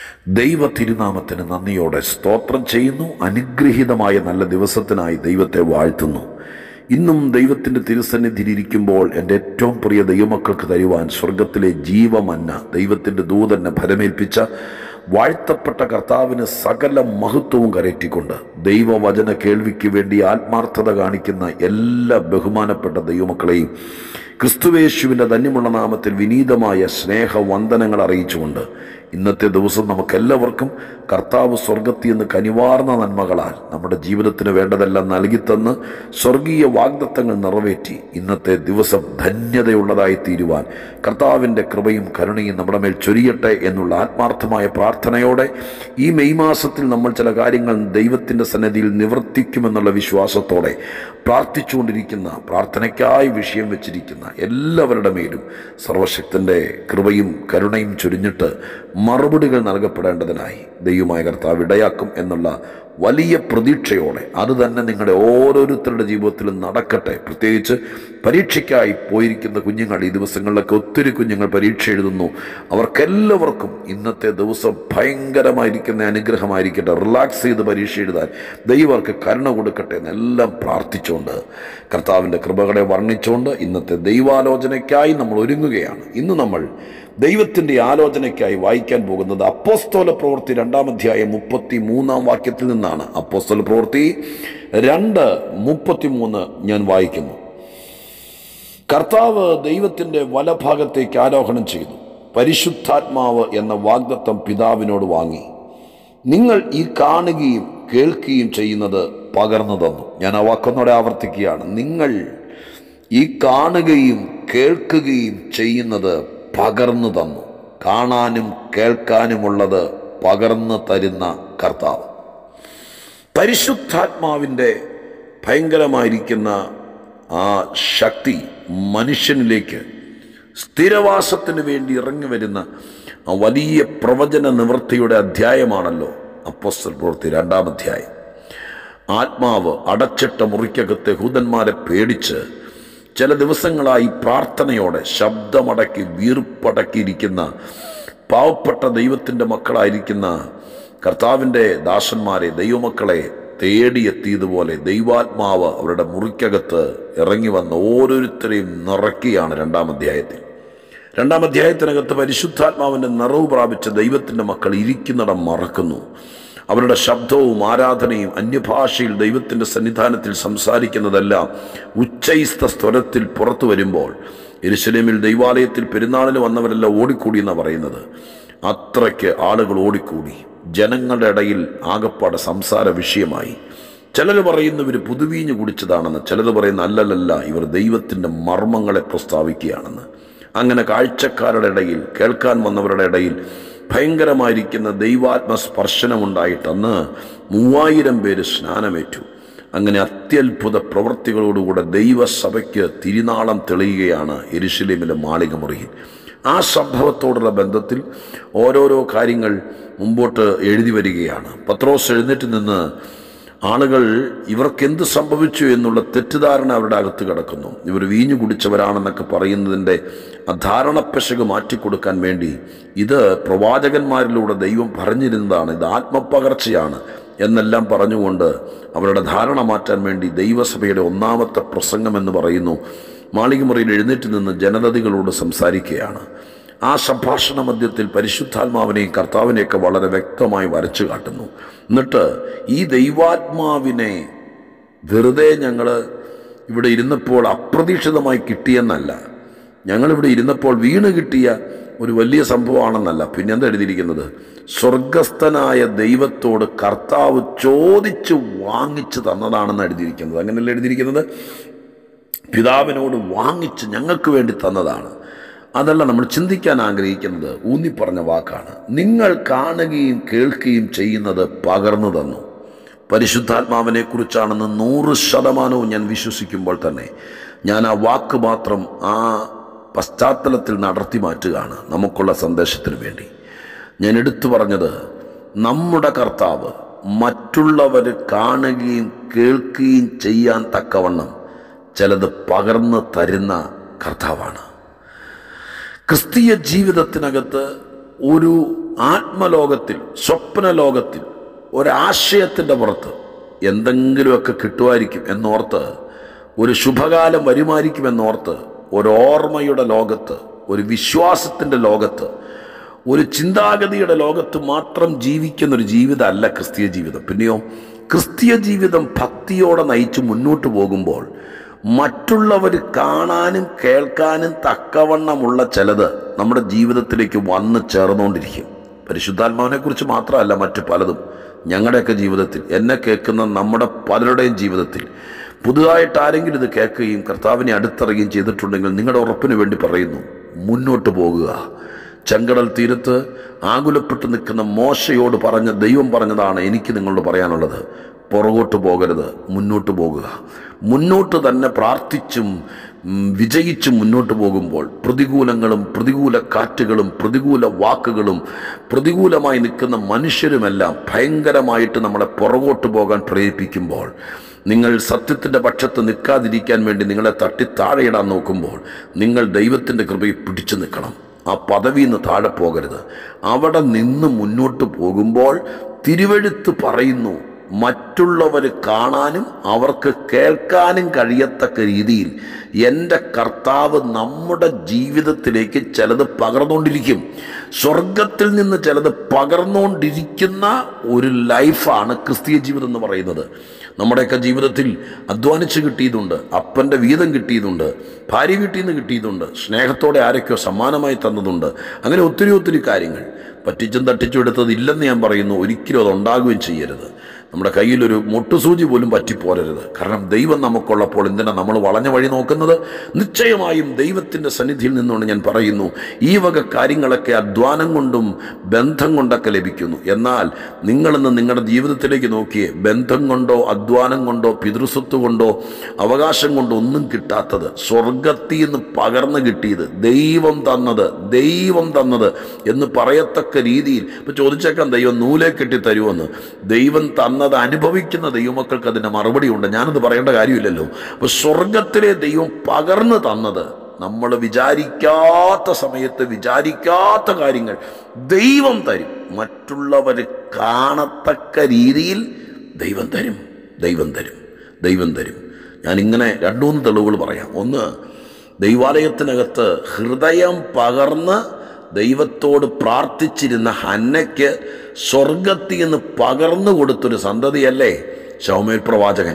ദൈവ തിരുനാമത്തിന് നന്ദിയോടെ സ്തോത്രം ചെയ്യുന്നു അനുഗ്രഹീതമായ നല്ല ദിവസത്തിനായി ദൈവത്തെ വാഴ്ത്തുന്നു ഇന്നും ദൈവത്തിൻ്റെ തിരുസന്നിധിയിലിരിക്കുമ്പോൾ എൻ്റെ ഏറ്റവും പ്രിയ ദൈവമക്കൾക്ക് തരുവാൻ സ്വർഗത്തിലെ ജീവമന്ന ദൈവത്തിൻ്റെ ദൂതനെ ഫലമേൽപ്പിച്ച വാഴ്ത്തപ്പെട്ട കർത്താവിന് സകല മഹത്വവും കരയറ്റിക്കൊണ്ട് ദൈവവചന കേൾവിക്ക് വേണ്ടി ആത്മാർത്ഥത കാണിക്കുന്ന എല്ലാ ബഹുമാനപ്പെട്ട ദൈവമക്കളെയും ക്രിസ്തുവേശുവിൻ്റെ ധന്യമുള്ള നാമത്തിൽ വിനീതമായ സ്നേഹവന്ദനങ്ങൾ അറിയിച്ചുകൊണ്ട് ഇന്നത്തെ ദിവസം നമുക്കെല്ലാവർക്കും കർത്താവ് സ്വർഗത്തിൽ നിന്ന് കനിവാർന്ന നന്മകളാൽ നമ്മുടെ ജീവിതത്തിന് വേണ്ടതെല്ലാം നൽകിത്തന്ന് സ്വർഗീയ വാഗ്ദത്തങ്ങൾ നിറവേറ്റി ഇന്നത്തെ ദിവസം ധന്യതയുള്ളതായി തീരുവാൻ കർത്താവിൻ്റെ കൃപയും കരുണയും നമ്മുടെ മേൽ ചൊരിയട്ടെ എന്നുള്ള ആത്മാർത്ഥമായ പ്രാർത്ഥനയോടെ ഈ മെയ് മാസത്തിൽ നമ്മൾ ചില കാര്യങ്ങൾ ദൈവത്തിൻ്റെ സന്നിധിയിൽ നിവർത്തിക്കുമെന്നുള്ള വിശ്വാസത്തോടെ പ്രാർത്ഥിച്ചുകൊണ്ടിരിക്കുന്ന പ്രാർത്ഥനയ്ക്കായി വിഷയം വെച്ചിരിക്കുന്ന എല്ലാവരുടെ മേലും സർവശക്തൻ്റെ കൃപയും കരുണയും ചൊരിഞ്ഞിട്ട് മറുപടികൾ നൽകപ്പെടേണ്ടതിനായി ദൈവമായ കർത്താവ് ഇടയാക്കും എന്നുള്ള വലിയ പ്രതീക്ഷയോടെ അത് തന്നെ നിങ്ങളുടെ ഓരോരുത്തരുടെ ജീവിതത്തിലും നടക്കട്ടെ പ്രത്യേകിച്ച് പരീക്ഷയ്ക്കായി പോയിരിക്കുന്ന കുഞ്ഞുങ്ങൾ ഈ ദിവസങ്ങളിലൊക്കെ ഒത്തിരി കുഞ്ഞുങ്ങൾ പരീക്ഷ എഴുതുന്നു അവർക്കെല്ലാവർക്കും ഇന്നത്തെ ദിവസം ഭയങ്കരമായിരിക്കുന്ന അനുഗ്രഹമായിരിക്കട്ടെ റിലാക്സ് ചെയ്ത് പരീക്ഷ എഴുതാൻ ദൈവർക്ക് കരുണ കൊടുക്കട്ടെ എന്നെല്ലാം പ്രാർത്ഥിച്ചുകൊണ്ട് കർത്താവിൻ്റെ കൃപകളെ വർണ്ണിച്ചുകൊണ്ട് ഇന്നത്തെ ദൈവാലോചനയ്ക്കായി നമ്മൾ ഒരുങ്ങുകയാണ് ഇന്ന് നമ്മൾ ദൈവത്തിൻ്റെ ആലോചനയ്ക്കായി വായിക്കാൻ പോകുന്നത് അപ്പോസ്തോല പ്രവൃത്തി രണ്ടാം അധ്യായം മുപ്പത്തി മൂന്നാം വാക്യത്തിൽ നിന്നാണ് അപ്പോസ്തോല പ്രവൃത്തി രണ്ട് മുപ്പത്തിമൂന്ന് ഞാൻ വായിക്കുന്നു കർത്താവ് ദൈവത്തിൻ്റെ വലഭാഗത്തേക്ക് ആരോഹണം ചെയ്തു പരിശുദ്ധാത്മാവ് എന്ന വാഗ്ദത്തം പിതാവിനോട് വാങ്ങി നിങ്ങൾ ഈ കാണുകയും കേൾക്കുകയും ചെയ്യുന്നത് പകർന്നു തന്നു ഞാൻ ആ വാക്കൊന്നോടെ ആവർത്തിക്കുകയാണ് നിങ്ങൾ ഈ കാണുകയും കേൾക്കുകയും ചെയ്യുന്നത് പകർന്നു തന്നു കാണാനും കേൾക്കാനുമുള്ളത് പകർന്നു തരുന്ന കർത്താവ് പരിശുദ്ധാത്മാവിൻ്റെ ഭയങ്കരമായിരിക്കുന്ന ആ ശക്തി മനുഷ്യനിലേക്ക് സ്ഥിരവാസത്തിന് വേണ്ടി ഇറങ്ങി വരുന്ന ആ വലിയ പ്രവചന നിവൃത്തിയുടെ അധ്യായമാണല്ലോ അപ്പോസ്റ്റൽ പ്രവൃത്തി രണ്ടാം അധ്യായം ആത്മാവ് അടച്ചിട്ട മുറിക്കകത്തെ ഹൂതന്മാരെ പേടിച്ച് ചില ദിവസങ്ങളായി പ്രാർത്ഥനയോടെ ശബ്ദമടക്കി വീർപ്പടക്കിയിരിക്കുന്ന പാവപ്പെട്ട ദൈവത്തിൻ്റെ മക്കളായിരിക്കുന്ന കർത്താവിൻ്റെ ദാസന്മാരെ ദൈവമക്കളെ തേടിയെത്തിയതുപോലെ ദൈവാത്മാവ് അവരുടെ മുറിക്കകത്ത് ഇറങ്ങി വന്ന് ഓരോരുത്തരെയും നിറയ്ക്കുകയാണ് രണ്ടാം അധ്യായത്തിൽ രണ്ടാം അധ്യായത്തിനകത്ത് പരിശുദ്ധാത്മാവിൻ്റെ നിറവ് പ്രാപിച്ച ദൈവത്തിൻ്റെ മക്കൾ ഇരിക്കുന്നിടം മറക്കുന്നു അവരുടെ ശബ്ദവും ആരാധനയും അന്യഭാഷയിൽ ദൈവത്തിൻ്റെ സന്നിധാനത്തിൽ സംസാരിക്കുന്നതെല്ലാം ഉച്ചൈസ്ത സ്വരത്തിൽ പുറത്തു വരുമ്പോൾ എരുശലേമിൽ ദൈവാലയത്തിൽ പെരുന്നാളിന് വന്നവരെല്ലാം ഓടിക്കൂടി എന്നാണ് പറയുന്നത് അത്രയ്ക്ക് ആളുകൾ ഓടിക്കൂടി ജനങ്ങളുടെ ഇടയിൽ ആകപ്പാടെ സംസാര വിഷയമായി ചിലർ പറയുന്നു ഇവർ പുതുവീഞ്ഞ് കുടിച്ചതാണെന്ന് ചിലർ പറയുന്ന അല്ലല്ലല്ല ഇവർ ദൈവത്തിൻ്റെ മർമ്മങ്ങളെ പ്രസ്താവിക്കുകയാണെന്ന് അങ്ങനെ കാഴ്ചക്കാരുടെ ഇടയിൽ കേൾക്കാൻ വന്നവരുടെ ഇടയിൽ ഭയങ്കരമായിരിക്കുന്ന ദൈവാത്മ സ്പർശനമുണ്ടായിട്ട് അന്ന് മൂവായിരം പേര് സ്നാനമേറ്റു അങ്ങനെ അത്യത്ഭുത പ്രവൃത്തികളോടുകൂടെ ദൈവസഭയ്ക്ക് തിരുനാളം തെളിയുകയാണ് എരുശലേമിലെ മാളികമുറിയിൽ ആ സംഭവത്തോടുള്ള ബന്ധത്തിൽ ഓരോരോ കാര്യങ്ങൾ മുമ്പോട്ട് എഴുതി വരികയാണ് പത്രോസ് എഴുന്നേറ്റ് നിന്ന് ആളുകൾ ഇവർക്ക് എന്ത് സംഭവിച്ചു എന്നുള്ള തെറ്റിദ്ധാരണ അവരുടെ അകത്ത് കിടക്കുന്നു ഇവർ വീഞ്ഞു കുടിച്ചവരാണെന്നൊക്കെ പറയുന്നതിൻ്റെ ധാരണപ്പശക് മാറ്റിക്കൊടുക്കാൻ വേണ്ടി ഇത് പ്രവാചകന്മാരിലൂടെ ദൈവം പറഞ്ഞിരുന്നതാണ് ഇത് ആത്മപകർച്ചയാണ് എന്നെല്ലാം പറഞ്ഞുകൊണ്ട് അവരുടെ ധാരണ മാറ്റാൻ വേണ്ടി ദൈവസഭയുടെ ഒന്നാമത്തെ പ്രസംഗം എന്ന് പറയുന്നു മാളികമുറിയിൽ എഴുന്നേറ്റ് നിന്ന് ജനതതികളോട് സംസാരിക്കുകയാണ് ആ സംഭാഷണ മധ്യത്തിൽ പരിശുദ്ധാത്മാവിനെയും കർത്താവിനെയൊക്കെ വളരെ വ്യക്തമായി വരച്ചു കാട്ടുന്നു എന്നിട്ട് ഈ ദൈവാത്മാവിനെ വെറുതെ ഞങ്ങൾ ഇവിടെ ഇരുന്നപ്പോൾ അപ്രതീക്ഷിതമായി കിട്ടിയെന്നല്ല ഞങ്ങളിവിടെ ഇരുന്നപ്പോൾ വീണ് കിട്ടിയ ഒരു വലിയ സംഭവമാണെന്നല്ല പിന്നെ എന്താ എഴുതിയിരിക്കുന്നത് സ്വർഗസ്ഥനായ ദൈവത്തോട് കർത്താവ് ചോദിച്ചു വാങ്ങിച്ചു തന്നതാണെന്ന് എഴുതിയിരിക്കുന്നത് അങ്ങനെയല്ല എഴുതിയിരിക്കുന്നത് പിതാവിനോട് വാങ്ങിച്ച് ഞങ്ങൾക്ക് വേണ്ടി തന്നതാണ് അതല്ല നമ്മൾ ചിന്തിക്കാൻ ആഗ്രഹിക്കുന്നത് ഊന്നിപ്പറഞ്ഞ വാക്കാണ് നിങ്ങൾ കാണുകയും കേൾക്കുകയും ചെയ്യുന്നത് പകർന്നു തന്നു പരിശുദ്ധാത്മാവിനെ കുറിച്ചാണെന്ന് നൂറ് ശതമാനവും ഞാൻ വിശ്വസിക്കുമ്പോൾ തന്നെ ഞാൻ ആ വാക്ക് മാത്രം ആ പശ്ചാത്തലത്തിൽ നടത്തി മാറ്റുകയാണ് നമുക്കുള്ള സന്ദേശത്തിന് വേണ്ടി ഞാൻ എടുത്തു പറഞ്ഞത് നമ്മുടെ കർത്താവ് മറ്റുള്ളവർ കാണുകയും കേൾക്കുകയും ചെയ്യാൻ തക്കവണ്ണം ചിലത് പകർന്നു തരുന്ന കർത്താവാണ് ക്രിസ്തീയ ജീവിതത്തിനകത്ത് ഒരു ആത്മലോകത്തിൽ സ്വപ്ന ലോകത്തിൽ ഒരാശയത്തിൻ്റെ പുറത്ത് എന്തെങ്കിലുമൊക്കെ കിട്ടുമായിരിക്കും എന്നോർത്ത് ഒരു ശുഭകാലം വരുമായിരിക്കും എന്നോർത്ത് ഒരോർമ്മയുടെ ലോകത്ത് ഒരു വിശ്വാസത്തിൻ്റെ ലോകത്ത് ഒരു ചിന്താഗതിയുടെ ലോകത്ത് മാത്രം ജീവിക്കുന്ന ഒരു ജീവിതമല്ല ക്രിസ്തീയ ജീവിതം പിന്നെയോ ക്രിസ്തീയ ജീവിതം ഭക്തിയോടെ നയിച്ച് മുന്നോട്ട് പോകുമ്പോൾ മറ്റുള്ളവർ കാണാനും കേൾക്കാനും തക്കവണ്ണമുള്ള ചിലത് നമ്മുടെ ജീവിതത്തിലേക്ക് വന്ന് ചേർന്നുകൊണ്ടിരിക്കും പരിശുദ്ധാത്മാവിനെ കുറിച്ച് മാത്രമല്ല മറ്റു പലതും ഞങ്ങളുടെയൊക്കെ ജീവിതത്തിൽ എന്നെ കേൾക്കുന്ന നമ്മുടെ പലരുടെയും ജീവിതത്തിൽ പുതുതായിട്ട് ആരെങ്കിലും ഇത് കേൾക്കുകയും കർത്താവിനെ അടുത്തറിയുകയും ചെയ്തിട്ടുണ്ടെങ്കിൽ നിങ്ങളുടെ ഉറപ്പിന് വേണ്ടി പറയുന്നു മുന്നോട്ട് പോകുക ചെങ്കടൽ തീരത്ത് ആകുലപ്പെട്ട് നിൽക്കുന്ന മോശയോട് പറഞ്ഞ ദൈവം പറഞ്ഞതാണ് എനിക്ക് നിങ്ങളോട് പറയാനുള്ളത് പുറകോട്ട് പോകരുത് മുന്നോട്ട് പോകുക മുന്നോട്ട് തന്നെ പ്രാർത്ഥിച്ചും ഉം, വിജയിച്ചും മുന്നോട്ട് പോകുമ്പോൾ പ്രതികൂലങ്ങളും പ്രതികൂല കാറ്റുകളും പ്രതികൂല വാക്കുകളും പ്രതികൂലമായി നിൽക്കുന്ന മനുഷ്യരുമെല്ലാം ഭയങ്കരമായിട്ട് നമ്മളെ പുറകോട്ട് പോകാൻ പ്രേരിപ്പിക്കുമ്പോൾ നിങ്ങൾ സത്യത്തിൻ്റെ പക്ഷത്ത് നിൽക്കാതിരിക്കാൻ വേണ്ടി നിങ്ങളെ തട്ടി താഴെയിടാൻ നോക്കുമ്പോൾ നിങ്ങൾ ദൈവത്തിൻ്റെ കൃപയിൽ പിടിച്ചു നിൽക്കണം ആ പദവിയിൽ നിന്ന് താഴെ പോകരുത് അവിടെ നിന്ന് മുന്നോട്ട് പോകുമ്പോൾ തിരുവഴുത്ത് പറയുന്നു മറ്റുള്ളവർ കാണാനും അവർക്ക് കേൾക്കാനും കഴിയത്തക്ക രീതിയിൽ എൻ്റെ കർത്താവ് നമ്മുടെ ജീവിതത്തിലേക്ക് ചിലത് പകർന്നുകൊണ്ടിരിക്കും സ്വർഗത്തിൽ നിന്ന് ചിലത് പകർന്നുകൊണ്ടിരിക്കുന്ന ഒരു ലൈഫാണ് ക്രിസ്തീയ ജീവിതം എന്ന് പറയുന്നത് നമ്മുടെയൊക്കെ ജീവിതത്തിൽ അധ്വാനിച്ച് കിട്ടിയതുണ്ട് അപ്പൻ്റെ വീതം കിട്ടിയതുണ്ട് ഭാര്യ വീട്ടിൽ നിന്ന് കിട്ടിയതുണ്ട് സ്നേഹത്തോടെ ആരൊക്കെയോ സമ്മാനമായി തന്നതുണ്ട് അങ്ങനെ ഒത്തിരി ഒത്തിരി കാര്യങ്ങൾ പറ്റിച്ചും തട്ടിച്ചും എടുത്തത് ഇല്ലെന്ന് ഞാൻ പറയുന്നു ഒരിക്കലും അത് ഉണ്ടാകുകയും ചെയ്യരുത് നമ്മുടെ കയ്യിലൊരു മുട്ടുസൂചി പോലും പറ്റിപ്പോരരുത് കാരണം ദൈവം നമുക്കുള്ളപ്പോൾ എന്തിനാ നമ്മൾ വളഞ്ഞ വഴി നോക്കുന്നത് നിശ്ചയമായും ദൈവത്തിൻ്റെ സന്നിധിയിൽ നിന്നുകൊണ്ട് ഞാൻ പറയുന്നു ഈ വക കാര്യങ്ങളൊക്കെ അധ്വാനം കൊണ്ടും ബന്ധം കൊണ്ടൊക്കെ ലഭിക്കുന്നു എന്നാൽ നിങ്ങളിന്ന് നിങ്ങളുടെ ജീവിതത്തിലേക്ക് നോക്കിയേ ബന്ധം കൊണ്ടോ അധ്വാനം കൊണ്ടോ പിതൃസ്വത്ത് കൊണ്ടോ അവകാശം കൊണ്ടോ ഒന്നും കിട്ടാത്തത് സ്വർഗത്തിൽ നിന്ന് പകർന്നു കിട്ടിയത് ദൈവം തന്നത് ദൈവം തന്നത് എന്ന് പറയത്തക്ക രീതിയിൽ ഇപ്പൊ ചോദിച്ചേക്കാം ദൈവം നൂലെ കെട്ടി തരുമെന്ന് ദൈവം തന്നത് അനുഭവിക്കുന്ന ദൈവമക്കൾക്ക് അതിൻ്റെ മറുപടി ഉണ്ട് ഞാനത് പറയേണ്ട കാര്യമില്ലല്ലോ അപ്പൊ സ്വർഗത്തിലെ ദൈവം പകർന്നു തന്നത് നമ്മൾ വിചാരിക്കാത്ത സമയത്ത് വിചാരിക്കാത്ത കാര്യങ്ങൾ ദൈവം തരും മറ്റുള്ളവർ കാണത്തക്ക രീതിയിൽ ദൈവം തരും ദൈവം തരും ദൈവം തരും ഞാനിങ്ങനെ രണ്ടു മൂന്ന് തെളിവുകൾ പറയാം ഒന്ന് ദൈവാലയത്തിനകത്ത് ഹൃദയം പകർന്ന് ദൈവത്തോട് പ്രാർത്ഥിച്ചിരുന്ന ഹന്നയ്ക്ക് സ്വർഗത്തിൽ നിന്ന് പകർന്നു കൊടുത്തൊരു സന്തതിയല്ലേ ശൗമേൽ പ്രവാചകൻ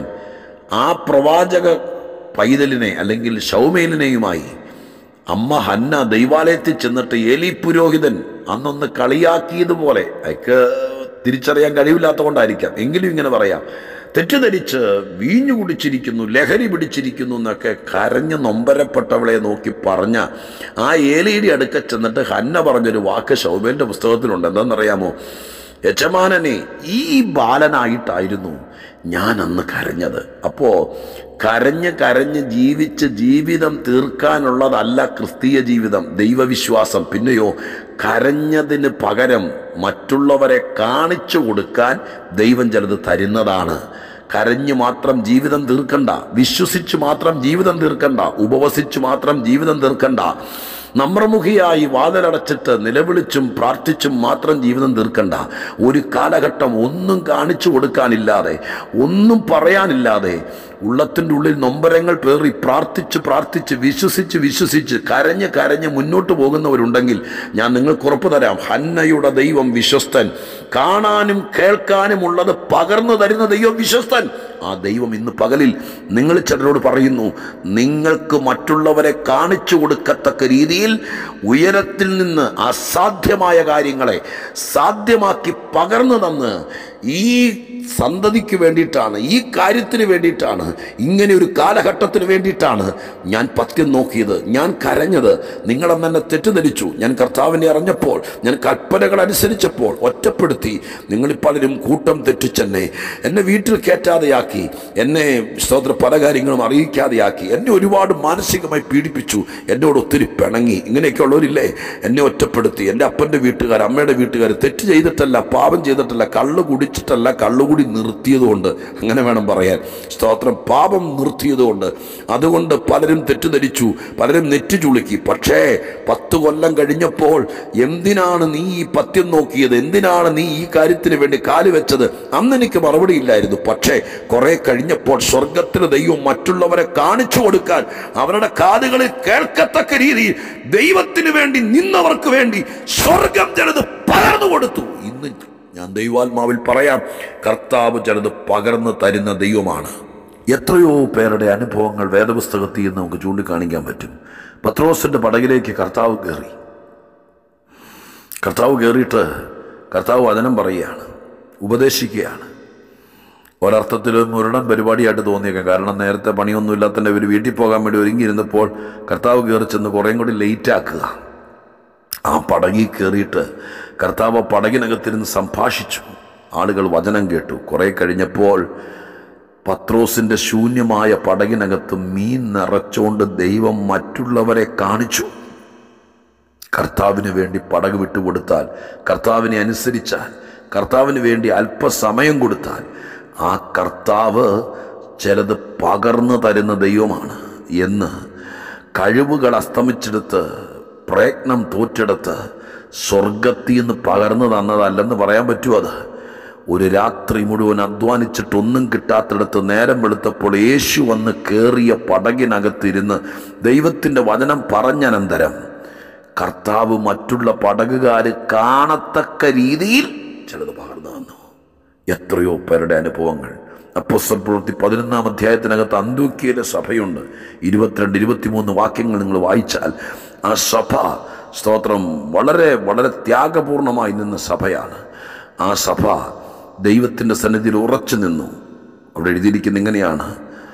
ആ പ്രവാചക പൈതലിനെ അല്ലെങ്കിൽ ശൗമേലിനെയുമായി അമ്മ ഹന്ന ദൈവാലയത്തിൽ ചെന്നിട്ട് ഏലി പുരോഹിതൻ അന്നൊന്ന് കളിയാക്കിയതുപോലെ അയക്ക് തിരിച്ചറിയാൻ കഴിവില്ലാത്ത കൊണ്ടായിരിക്കാം എങ്കിലും ഇങ്ങനെ പറയാം തെറ്റിദ്ധരിച്ച് വീഞ്ഞു കുടിച്ചിരിക്കുന്നു ലഹരി പിടിച്ചിരിക്കുന്നു എന്നൊക്കെ കരഞ്ഞ് നൊമ്പരപ്പെട്ടവളെ നോക്കി പറഞ്ഞ ആ ഏലിയുടെ അടുക്ക ചെന്നിട്ട് ഹന്ന പറഞ്ഞൊരു വാക്ക് ശൗബേലിന്റെ പുസ്തകത്തിലുണ്ട് എന്താണെന്നറിയാമോ യജമാനനെ ഈ ബാലനായിട്ടായിരുന്നു ഞാൻ അന്ന് കരഞ്ഞത് അപ്പോ കരഞ്ഞ് കരഞ്ഞ് ജീവിച്ച് ജീവിതം തീർക്കാനുള്ളതല്ല ക്രിസ്തീയ ജീവിതം ദൈവവിശ്വാസം പിന്നെയോ കരഞ്ഞതിന് പകരം മറ്റുള്ളവരെ കാണിച്ചു കൊടുക്കാൻ ദൈവം ചിലത് തരുന്നതാണ് കരഞ്ഞു മാത്രം ജീവിതം തീർക്കണ്ട വിശ്വസിച്ച് മാത്രം ജീവിതം തീർക്കണ്ട ഉപവസിച്ച് മാത്രം ജീവിതം തീർക്കണ്ട നമ്രമുഖിയായി വാതിലടച്ചിട്ട് നിലവിളിച്ചും പ്രാർത്ഥിച്ചും മാത്രം ജീവിതം തീർക്കണ്ട ഒരു കാലഘട്ടം ഒന്നും കാണിച്ചു കൊടുക്കാനില്ലാതെ ഒന്നും പറയാനില്ലാതെ ഉള്ളത്തിൻ്റെ ഉള്ളിൽ നൊമ്പരങ്ങൾ പേറി പ്രാർത്ഥിച്ച് പ്രാർത്ഥിച്ച് വിശ്വസിച്ച് വിശ്വസിച്ച് കരഞ്ഞ് കരഞ്ഞ് മുന്നോട്ട് പോകുന്നവരുണ്ടെങ്കിൽ ഞാൻ നിങ്ങൾക്ക് ഉറപ്പ് തരാം ഹന്നയുടെ ദൈവം വിശ്വസ്തൻ കാണാനും കേൾക്കാനും ഉള്ളത് പകർന്നു തരുന്ന ദൈവം വിശ്വസ്തൻ ആ ദൈവം ഇന്ന് പകലിൽ നിങ്ങൾ ചിലരോട് പറയുന്നു നിങ്ങൾക്ക് മറ്റുള്ളവരെ കാണിച്ചു കൊടുക്കത്തക്ക രീതിയിൽ ഉയരത്തിൽ നിന്ന് അസാധ്യമായ കാര്യങ്ങളെ സാധ്യമാക്കി പകർന്നു തന്ന് ഈ സന്തതിക്ക് വേണ്ടിയിട്ടാണ് ഈ കാര്യത്തിന് വേണ്ടിയിട്ടാണ് ഇങ്ങനെ ഒരു കാലഘട്ടത്തിന് വേണ്ടിയിട്ടാണ് ഞാൻ പത്യം നോക്കിയത് ഞാൻ കരഞ്ഞത് നിങ്ങളെന്ന് എന്നെ തെറ്റിദ്ധരിച്ചു ഞാൻ കർത്താവിനെ അറിഞ്ഞപ്പോൾ ഞാൻ കൽപ്പനകൾ അനുസരിച്ചപ്പോൾ ഒറ്റപ്പെടുത്തി നിങ്ങളിൽ പലരും കൂട്ടം തെറ്റിച്ചെന്നെ എന്നെ വീട്ടിൽ കയറ്റാതെയാക്കി എന്നെ സ്തോത്ര പല കാര്യങ്ങളും അറിയിക്കാതെയാക്കി എന്നെ ഒരുപാട് മാനസികമായി പീഡിപ്പിച്ചു എന്നോട് ഒത്തിരി പിണങ്ങി ഇങ്ങനെയൊക്കെ ഉള്ളവരില്ലേ എന്നെ ഒറ്റപ്പെടുത്തി എൻ്റെ അപ്പൻ്റെ വീട്ടുകാർ അമ്മയുടെ വീട്ടുകാർ തെറ്റ് ചെയ്തിട്ടല്ല പാപം ചെയ്തിട്ടല്ല കള്ള് കുടിച്ച് കുടിച്ചിട്ടല്ല കള്ളുകൂടി നിർത്തിയതുകൊണ്ട് അങ്ങനെ വേണം പറയാൻ സ്തോത്രം പാപം നിർത്തിയതുകൊണ്ട് അതുകൊണ്ട് പലരും തെറ്റിദ്ധരിച്ചു പലരും നെറ്റി ചുളുക്കി പക്ഷേ പത്ത് കൊല്ലം കഴിഞ്ഞപ്പോൾ എന്തിനാണ് നീ ഈ പത്യം നോക്കിയത് എന്തിനാണ് നീ ഈ കാര്യത്തിന് വേണ്ടി കാല് വെച്ചത് അന്ന് എനിക്ക് മറുപടി ഇല്ലായിരുന്നു പക്ഷേ കുറെ കഴിഞ്ഞപ്പോൾ സ്വർഗത്തിലെ ദൈവം മറ്റുള്ളവരെ കാണിച്ചു കൊടുക്കാൻ അവരുടെ കാതുകളിൽ കേൾക്കത്തക്ക രീതിയിൽ ദൈവത്തിന് വേണ്ടി നിന്നവർക്ക് വേണ്ടി സ്വർഗം ചിലത് പകർന്നു കൊടുത്തു ഇന്ന് ഞാൻ ദൈവാത്മാവിൽ പറയാം കർത്താവ് ചിലത് പകർന്നു തരുന്ന ദൈവമാണ് എത്രയോ പേരുടെ അനുഭവങ്ങൾ വേദപുസ്തകത്തിൽ നിന്ന് നമുക്ക് ചൂണ്ടിക്കാണിക്കാൻ പറ്റും പത്രോസിന്റെ പടകിലേക്ക് കർത്താവ് കയറി കർത്താവ് കയറിയിട്ട് കർത്താവ് വചനം പറയുകയാണ് ഉപദേശിക്കുകയാണ് ഒരർത്ഥത്തിൽ മുരടൻ പരിപാടിയായിട്ട് തോന്നിയേക്കാം കാരണം നേരത്തെ പണിയൊന്നുമില്ലാത്തതിൻ്റെ ഒരു വീട്ടിൽ പോകാൻ വേണ്ടി ഒരുങ്ങിയിരുന്നപ്പോൾ കർത്താവ് കയറി ചെന്ന് കുറേയും കൂടി ലേറ്റ് ആക്കുക ആ പടകിൽ കയറിയിട്ട് കർത്താവ് പടകിനകത്തിരുന്ന് സംഭാഷിച്ചു ആളുകൾ വചനം കേട്ടു കുറെ കഴിഞ്ഞപ്പോൾ പത്രോസിന്റെ ശൂന്യമായ പടകിനകത്ത് മീൻ നിറച്ചുകൊണ്ട് ദൈവം മറ്റുള്ളവരെ കാണിച്ചു കർത്താവിന് വേണ്ടി പടക് വിട്ടുകൊടുത്താൽ കർത്താവിനെ അനുസരിച്ചാൽ കർത്താവിന് വേണ്ടി അല്പസമയം കൊടുത്താൽ ആ കർത്താവ് ചിലത് പകർന്നു തരുന്ന ദൈവമാണ് എന്ന് കഴിവുകൾ അസ്തമിച്ചെടുത്ത് പ്രയത്നം തോറ്റെടുത്ത് സ്വർഗത്തിൽ നിന്ന് പകർന്നു തന്നതല്ലെന്ന് പറയാൻ പറ്റുമോ അത് ഒരു രാത്രി മുഴുവൻ അധ്വാനിച്ചിട്ടൊന്നും കിട്ടാത്തിടത്ത് നേരം വെളുത്തപ്പോൾ യേശു വന്ന് കയറിയ പടകിനകത്തിരുന്ന് ദൈവത്തിൻ്റെ വചനം പറഞ്ഞനന്തരം കർത്താവ് മറ്റുള്ള പടകുകാർ കാണത്തക്ക രീതിയിൽ ചിലത് പകർന്നു തന്നു എത്രയോ പേരുടെ അനുഭവങ്ങൾ അപ്പോസ്തല പ്രവൃത്തി പതിനൊന്നാം അധ്യായത്തിനകത്ത് അന്തൂക്കിയിലെ സഭയുണ്ട് ഇരുപത്തിരണ്ട് ഇരുപത്തിമൂന്ന് വാക്യങ്ങൾ നിങ്ങൾ വായിച്ചാൽ ആ സഭ സ്തോത്രം വളരെ വളരെ ത്യാഗപൂർണമായി നിന്ന സഭയാണ് ആ സഭ ദൈവത്തിൻ്റെ സന്നിധിയിൽ ഉറച്ചു നിന്നു അവിടെ എഴുതിയിരിക്കുന്ന ഇങ്ങനെയാണ്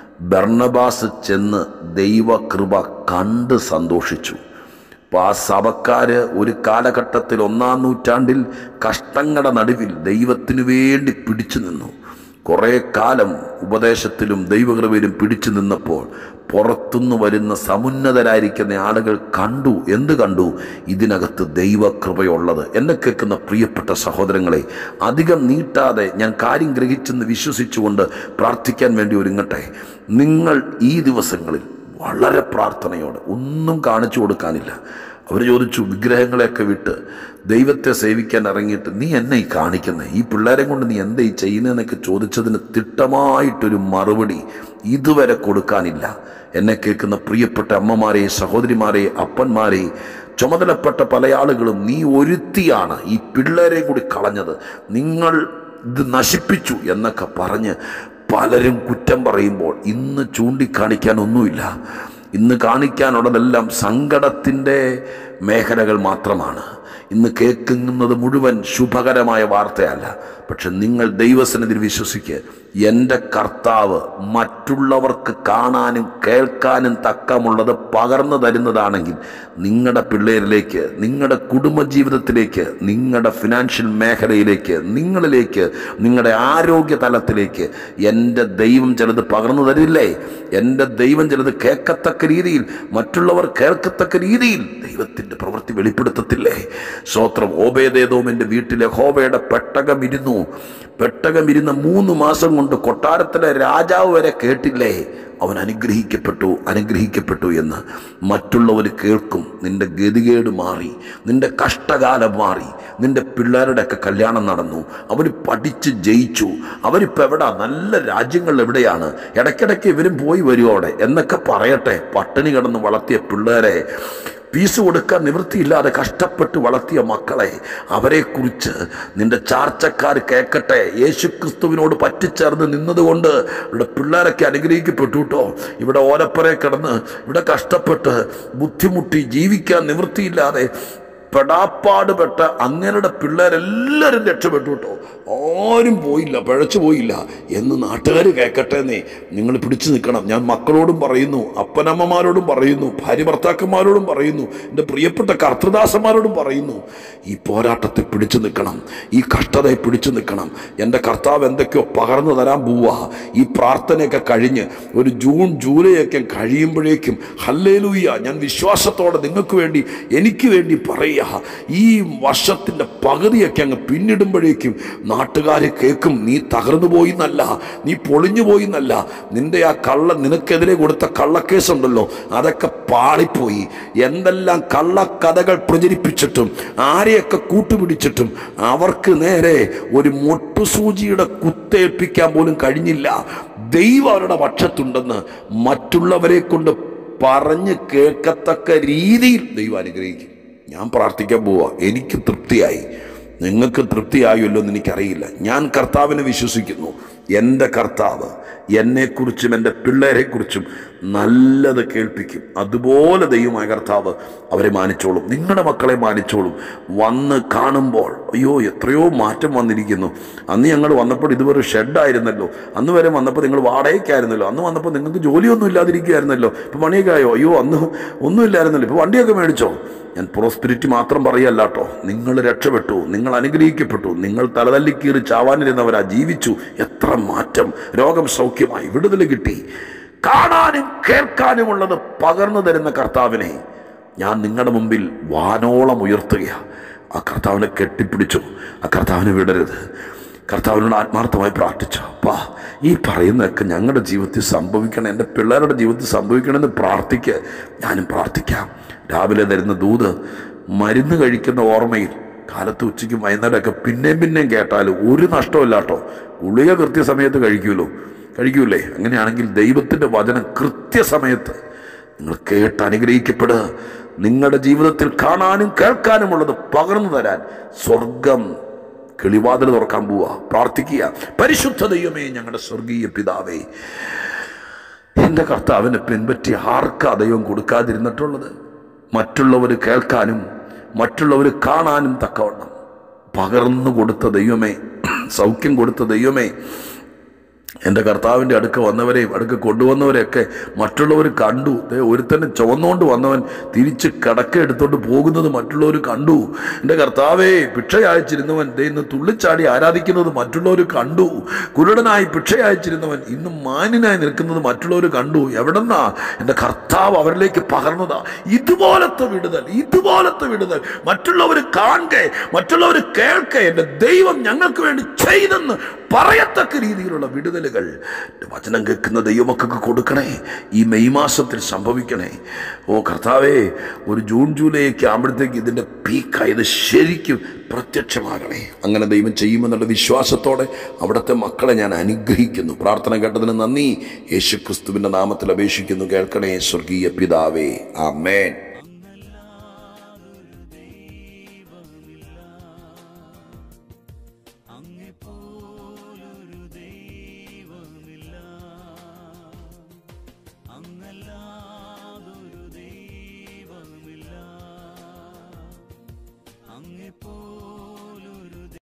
ബർണബാസ് ചെന്ന് ദൈവകൃപ കണ്ട് സന്തോഷിച്ചു അപ്പോൾ ആ സഭക്കാര് ഒരു കാലഘട്ടത്തിൽ ഒന്നാം നൂറ്റാണ്ടിൽ കഷ്ടങ്ങളുടെ നടുവിൽ ദൈവത്തിനു വേണ്ടി പിടിച്ചു നിന്നു കുറേ കാലം ഉപദേശത്തിലും ദൈവകൃപയിലും പിടിച്ചു നിന്നപ്പോൾ പുറത്തുനിന്ന് വരുന്ന സമുന്നതരായിരിക്കുന്ന ആളുകൾ കണ്ടു എന്ത് കണ്ടു ഇതിനകത്ത് ദൈവകൃപയുള്ളത് എന്നെ കേൾക്കുന്ന പ്രിയപ്പെട്ട സഹോദരങ്ങളെ അധികം നീട്ടാതെ ഞാൻ കാര്യം ഗ്രഹിച്ചെന്ന് വിശ്വസിച്ചുകൊണ്ട് പ്രാർത്ഥിക്കാൻ വേണ്ടി ഒരുങ്ങട്ടെ നിങ്ങൾ ഈ ദിവസങ്ങളിൽ വളരെ പ്രാർത്ഥനയോടെ ഒന്നും കാണിച്ചു കൊടുക്കാനില്ല അവർ ചോദിച്ചു വിഗ്രഹങ്ങളെയൊക്കെ വിട്ട് ദൈവത്തെ സേവിക്കാൻ ഇറങ്ങിയിട്ട് നീ എന്നെ ഈ കാണിക്കുന്നത് ഈ പിള്ളേരെ കൊണ്ട് നീ എന്താ ഈ ചെയ്യുന്നതെന്നൊക്കെ ചോദിച്ചതിന് തിട്ടമായിട്ടൊരു മറുപടി ഇതുവരെ കൊടുക്കാനില്ല എന്നെ കേൾക്കുന്ന പ്രിയപ്പെട്ട അമ്മമാരെ സഹോദരിമാരെ അപ്പന്മാരെ ചുമതലപ്പെട്ട പല ആളുകളും നീ ഒരുത്തിയാണ് ഈ പിള്ളേരെ കൂടി കളഞ്ഞത് നിങ്ങൾ ഇത് നശിപ്പിച്ചു എന്നൊക്കെ പറഞ്ഞ് പലരും കുറ്റം പറയുമ്പോൾ ഇന്ന് ചൂണ്ടിക്കാണിക്കാൻ ഒന്നുമില്ല ഇന്ന് കാണിക്കാനുള്ളതെല്ലാം സങ്കടത്തിൻ്റെ മേഖലകൾ മാത്രമാണ് ഇന്ന് കേൾക്കുന്നത് മുഴുവൻ ശുഭകരമായ വാർത്തയല്ല പക്ഷെ നിങ്ങൾ ദൈവസന്നിധിയിൽ വിശ്വസിക്കുക എൻ്റെ കർത്താവ് മറ്റുള്ളവർക്ക് കാണാനും കേൾക്കാനും തക്കമുള്ളത് പകർന്നു തരുന്നതാണെങ്കിൽ നിങ്ങളുടെ പിള്ളേരിലേക്ക് നിങ്ങളുടെ കുടുംബജീവിതത്തിലേക്ക് നിങ്ങളുടെ ഫിനാൻഷ്യൽ മേഖലയിലേക്ക് നിങ്ങളിലേക്ക് നിങ്ങളുടെ ആരോഗ്യ തലത്തിലേക്ക് എൻ്റെ ദൈവം ചിലത് പകർന്നു തരില്ലേ എൻ്റെ ദൈവം ചിലത് കേൾക്കത്തക്ക രീതിയിൽ മറ്റുള്ളവർ കേൾക്കത്തക്ക രീതിയിൽ ദൈവത്തിൻ്റെ പ്രവൃത്തി വെളിപ്പെടുത്തത്തില്ലേ സ്വോത്രം ഓബേദേദോമിൻ്റെ വീട്ടിലെ ഹോബയുടെ പെട്ടകം ഇരുന്നു പെട്ടകം ഇരുന്ന മൂന്ന് മാസം കൊണ്ട് കൊട്ടാരത്തിലെ രാജാവ് വരെ കേട്ടില്ലേ അവൻ അനുഗ്രഹിക്കപ്പെട്ടു അനുഗ്രഹിക്കപ്പെട്ടു എന്ന് മറ്റുള്ളവർ കേൾക്കും നിന്റെ ഗതികേട് മാറി നിന്റെ കഷ്ടകാലം മാറി നിന്റെ പിള്ളേരുടെയൊക്കെ കല്യാണം നടന്നു അവർ പഠിച്ച് ജയിച്ചു അവരിപ്പോൾ എവിടാ നല്ല രാജ്യങ്ങൾ എവിടെയാണ് ഇടയ്ക്കിടയ്ക്ക് ഇവരും പോയി വരുവോടെ എന്നൊക്കെ പറയട്ടെ പട്ടിണി കിടന്ന് വളർത്തിയ പിള്ളേരെ ഫീസ് കൊടുക്കാൻ നിവൃത്തിയില്ലാതെ കഷ്ടപ്പെട്ട് വളർത്തിയ മക്കളെ അവരെക്കുറിച്ച് നിന്റെ ചാർച്ചക്കാർ കേൾക്കട്ടെ യേശു ക്രിസ്തുവിനോട് പറ്റിച്ചേർന്ന് നിന്നതുകൊണ്ട് ഇവിടെ പിള്ളേരൊക്കെ അനുഗ്രഹിക്കപ്പെട്ടു കേട്ടോ ഇവിടെ ഓലപ്പുറയെ കിടന്ന് ഇവിടെ കഷ്ടപ്പെട്ട് ബുദ്ധിമുട്ടി ജീവിക്കാൻ നിവൃത്തിയില്ലാതെ പെടാപ്പാടുപെട്ട അങ്ങനെയുടെ പിള്ളേരെല്ലാവരും രക്ഷപ്പെട്ടു കേട്ടോ ആരും പോയില്ല പഴച്ചു പോയില്ല എന്ന് നാട്ടുകാർ കേൾക്കട്ടെ എന്നേ നിങ്ങൾ പിടിച്ചു നിൽക്കണം ഞാൻ മക്കളോടും പറയുന്നു അപ്പനമ്മമാരോടും പറയുന്നു ഭാര്യ ഭർത്താക്കന്മാരോടും പറയുന്നു എൻ്റെ പ്രിയപ്പെട്ട കർത്തദാസന്മാരോടും പറയുന്നു ഈ പോരാട്ടത്തിൽ പിടിച്ചു നിൽക്കണം ഈ കഷ്ടതയെ പിടിച്ചു നിൽക്കണം എൻ്റെ കർത്താവ് എന്തൊക്കെയോ പകർന്നു തരാൻ പോവാ ഈ പ്രാർത്ഥനയൊക്കെ കഴിഞ്ഞ് ഒരു ജൂൺ ജൂലൈ ഒക്കെ കഴിയുമ്പോഴേക്കും ഹല്ലേലൂയ്യ ഞാൻ വിശ്വാസത്തോടെ നിങ്ങൾക്ക് വേണ്ടി എനിക്ക് വേണ്ടി പറയുക പറയുക ഈ വർഷത്തിൻ്റെ പകുതിയൊക്കെ അങ്ങ് പിന്നിടുമ്പോഴേക്കും നാട്ടുകാർ കേൾക്കും നീ തകർന്നു പോയി എന്നല്ല നീ പൊളിഞ്ഞു പോയി എന്നല്ല നിന്റെ ആ കള്ള നിനക്കെതിരെ കൊടുത്ത കള്ളക്കേസുണ്ടല്ലോ അതൊക്കെ പാളിപ്പോയി എന്തെല്ലാം കള്ളക്കഥകൾ പ്രചരിപ്പിച്ചിട്ടും ആരെയൊക്കെ കൂട്ടുപിടിച്ചിട്ടും അവർക്ക് നേരെ ഒരു മൊട്ടുസൂചിയുടെ കുത്തേൽപ്പിക്കാൻ പോലും കഴിഞ്ഞില്ല ദൈവം അവരുടെ പക്ഷത്തുണ്ടെന്ന് മറ്റുള്ളവരെ കൊണ്ട് പറഞ്ഞ് കേൾക്കത്തക്ക രീതിയിൽ ദൈവം അനുഗ്രഹിക്കും ഞാൻ പ്രാർത്ഥിക്കാൻ പോവാ എനിക്ക് തൃപ്തിയായി നിങ്ങൾക്ക് തൃപ്തിയായല്ലോ എന്ന് എനിക്കറിയില്ല ഞാൻ കർത്താവിനെ വിശ്വസിക്കുന്നു എൻ്റെ കർത്താവ് എന്നെക്കുറിച്ചും എൻ്റെ പിള്ളേരെക്കുറിച്ചും നല്ലത് കേൾപ്പിക്കും അതുപോലെ ദൈവമായ കർത്താവ് അവരെ മാനിച്ചോളും നിങ്ങളുടെ മക്കളെ മാനിച്ചോളും വന്ന് കാണുമ്പോൾ അയ്യോ എത്രയോ മാറ്റം വന്നിരിക്കുന്നു അന്ന് ഞങ്ങൾ വന്നപ്പോൾ ഇതുവരെ ഷെഡായിരുന്നല്ലോ അന്ന് വരെ വന്നപ്പോൾ നിങ്ങൾ വാടകയ്ക്കായിരുന്നല്ലോ അന്ന് വന്നപ്പോൾ നിങ്ങൾക്ക് ജോലിയൊന്നും ഇല്ലാതിരിക്കുകയായിരുന്നല്ലോ ഇപ്പം പണിയൊക്കെ ആയോ അയ്യോ അന്ന് ഒന്നും ഇല്ലായിരുന്നല്ലോ ഇപ്പോൾ വണ്ടിയൊക്കെ മേടിച്ചോ ഞാൻ പ്രോസ്പിരിറ്റി മാത്രം പറയല്ല കേട്ടോ നിങ്ങൾ രക്ഷപ്പെട്ടു നിങ്ങൾ അനുഗ്രഹിക്കപ്പെട്ടു നിങ്ങൾ തലതല്ലിക്കീറി ചാവാനിരുന്നവരാ ജീവിച്ചു എത്ര മാറ്റം രോഗം സൗഖ്യമായി വിടുതൽ കിട്ടി കാണാനും കേൾക്കാനുമുള്ളത് പകർന്നു തരുന്ന കർത്താവിനെ ഞാൻ നിങ്ങളുടെ മുമ്പിൽ വാനോളം ഉയർത്തുകയാണ് ആ കർത്താവിനെ കെട്ടിപ്പിടിച്ചു ആ കർത്താവിനെ വിടരുത് കർത്താവിനോട് ആത്മാർത്ഥമായി പ്രാർത്ഥിച്ചു അപ്പാ ഈ പറയുന്നതൊക്കെ ഞങ്ങളുടെ ജീവിതത്തിൽ സംഭവിക്കണം എൻ്റെ പിള്ളേരുടെ ജീവിതത്തിൽ സംഭവിക്കണമെന്ന് പ്രാർത്ഥിക്കുക ഞാനും പ്രാർത്ഥിക്കാം രാവിലെ തരുന്ന ദൂത് മരുന്ന് കഴിക്കുന്ന ഓർമ്മയിൽ കാലത്ത് ഉച്ചയ്ക്കും വൈകുന്നേരമൊക്കെ പിന്നെയും പിന്നെയും കേട്ടാൽ ഒരു നഷ്ടമില്ല കേട്ടോ ഗുളിക കൃത്യസമയത്ത് കഴിക്കുമല്ലോ കഴിക്കൂലേ അങ്ങനെയാണെങ്കിൽ ദൈവത്തിൻ്റെ വചനം കൃത്യസമയത്ത് നിങ്ങൾ കേട്ട് അനുഗ്രഹിക്കപ്പെടുക നിങ്ങളുടെ ജീവിതത്തിൽ കാണാനും കേൾക്കാനുമുള്ളത് പകർന്നു തരാൻ സ്വർഗം കിളിവാതിൽ തുറക്കാൻ പോവുക പ്രാർത്ഥിക്കുക പരിശുദ്ധ ദൈവമേ ഞങ്ങളുടെ സ്വർഗീയ പിതാവേ എൻ്റെ കർത്താവിനെ പിൻപറ്റി ആർക്കാ ദൈവം കൊടുക്കാതിരുന്നിട്ടുള്ളത് മറ്റുള്ളവർ കേൾക്കാനും മറ്റുള്ളവർ കാണാനും തക്കവണ്ണം പകർന്നു കൊടുത്ത ദൈവമേ സൗഖ്യം കൊടുത്ത ദൈവമേ എൻ്റെ കർത്താവിൻ്റെ അടുക്ക വന്നവരെയും അടുക്ക കൊണ്ടുവന്നവരെയൊക്കെ മറ്റുള്ളവർ കണ്ടു ദേ ഒരുത്തന്നെ ചുവന്നുകൊണ്ട് വന്നവൻ തിരിച്ച് കടക്ക എടുത്തോണ്ട് പോകുന്നത് മറ്റുള്ളവർ കണ്ടു എൻ്റെ കർത്താവേ ഭിക്ഷ അയച്ചിരുന്നവൻ ദേ ഇന്ന് തുള്ളിച്ചാടി ആരാധിക്കുന്നത് മറ്റുള്ളവർ കണ്ടു കുരുടനായി ഭിക്ഷ അയച്ചിരുന്നവൻ ഇന്ന് മാന്യനായി നിൽക്കുന്നത് മറ്റുള്ളവർ കണ്ടു എവിടെന്നാ എൻ്റെ കർത്താവ് അവരിലേക്ക് പകർന്നതാ ഇതുപോലത്തെ വിടുതൽ ഇതുപോലത്തെ വിടുതൽ മറ്റുള്ളവർ കാണെ മറ്റുള്ളവർ കേൾക്കെ എൻ്റെ ദൈവം ഞങ്ങൾക്ക് വേണ്ടി ചെയ്തെന്ന് പറയത്തക്ക രീതിയിലുള്ള വിടുതലുകൾ വചനം കേൾക്കുന്ന ദൈവമക്കൾക്ക് കൊടുക്കണേ ഈ മെയ് മാസത്തിൽ സംഭവിക്കണേ ഓ കർത്താവേ ഒരു ജൂൺ ജൂലൈ ഒക്കെ ആകുമ്പോഴത്തേക്ക് ഇതിൻ്റെ പീക്കായത് ശരിക്കും പ്രത്യക്ഷമാകണേ അങ്ങനെ ദൈവം ചെയ്യുമെന്നുള്ള വിശ്വാസത്തോടെ അവിടുത്തെ മക്കളെ ഞാൻ അനുഗ്രഹിക്കുന്നു പ്രാർത്ഥന കേട്ടതിന് നന്ദി യേശു ക്രിസ്തുവിൻ്റെ നാമത്തിൽ അപേക്ഷിക്കുന്നു കേൾക്കണേ സ്വർഗീയ പിതാവേ ആമേൻ അങ്ങെപ്പോലൊരു ദൈവമില്ല അങ്ങല്ല